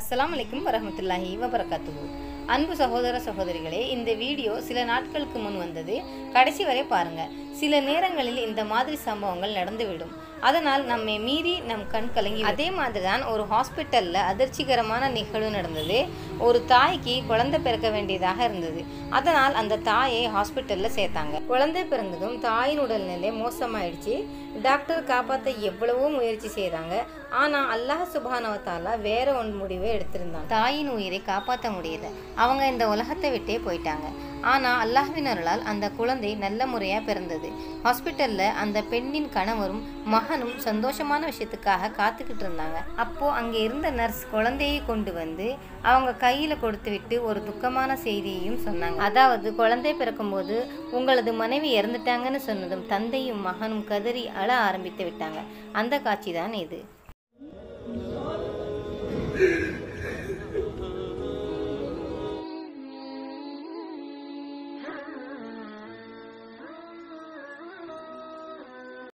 அஸ்ஸலாமு அலைக்கும் வரஹ்மத்துல்லாஹி வபரகாத்துஹு அன்பு சகோதர சகோதரிகளே இந்த வீடியோ சில நாட்களுக்கு முன் வந்தது கடைசி வரை பாருங்க சில நேரங்களில் இந்த மாதிரி சம்பவங்கள் நடந்துவிடும் அதனால் நம்மை மீறி நம் கண் கலங்கி அதே மாதிரி தான் ஒரு ஹாஸ்பிட்டலில் அதிர்ச்சிகரமான நிகழ்வு நடந்தது ஒரு தாய்க்கு குழந்தை பிறக்க வேண்டியதாக இருந்தது அதனால் அந்த தாயை ஹாஸ்பிட்டலில் சேர்த்தாங்க குழந்தை பிறந்ததும் தாயின் உடல்நிலை மோசமாயிடுச்சு டாக்டர் காப்பாற்ற எவ்வளவோ முயற்சி செய்தாங்க ஆனால் அல்லாஹ் சுபானவத்தாலா வேற ஒன்று முடிவை எடுத்திருந்தாங்க தாயின் உயிரை காப்பாற்ற முடியல அவங்க இந்த உலகத்தை விட்டே போயிட்டாங்க ஆனால் அல்லாஹ்வின் அருளால் அந்த குழந்தை நல்ல முறையாக பிறந்தது ஹாஸ்பிட்டலில் அந்த பெண்ணின் கணவரும் மகனும் சந்தோஷமான விஷயத்துக்காக காத்துக்கிட்டு இருந்தாங்க அப்போ அங்கே இருந்த நர்ஸ் குழந்தையை கொண்டு வந்து அவங்க கையில் கொடுத்து விட்டு ஒரு துக்கமான செய்தியையும் சொன்னாங்க அதாவது குழந்தை பிறக்கும்போது உங்களது மனைவி இறந்துட்டாங்கன்னு சொன்னதும் தந்தையும் மகனும் கதறி அழ ஆரம்பித்து விட்டாங்க அந்த காட்சி தான் இது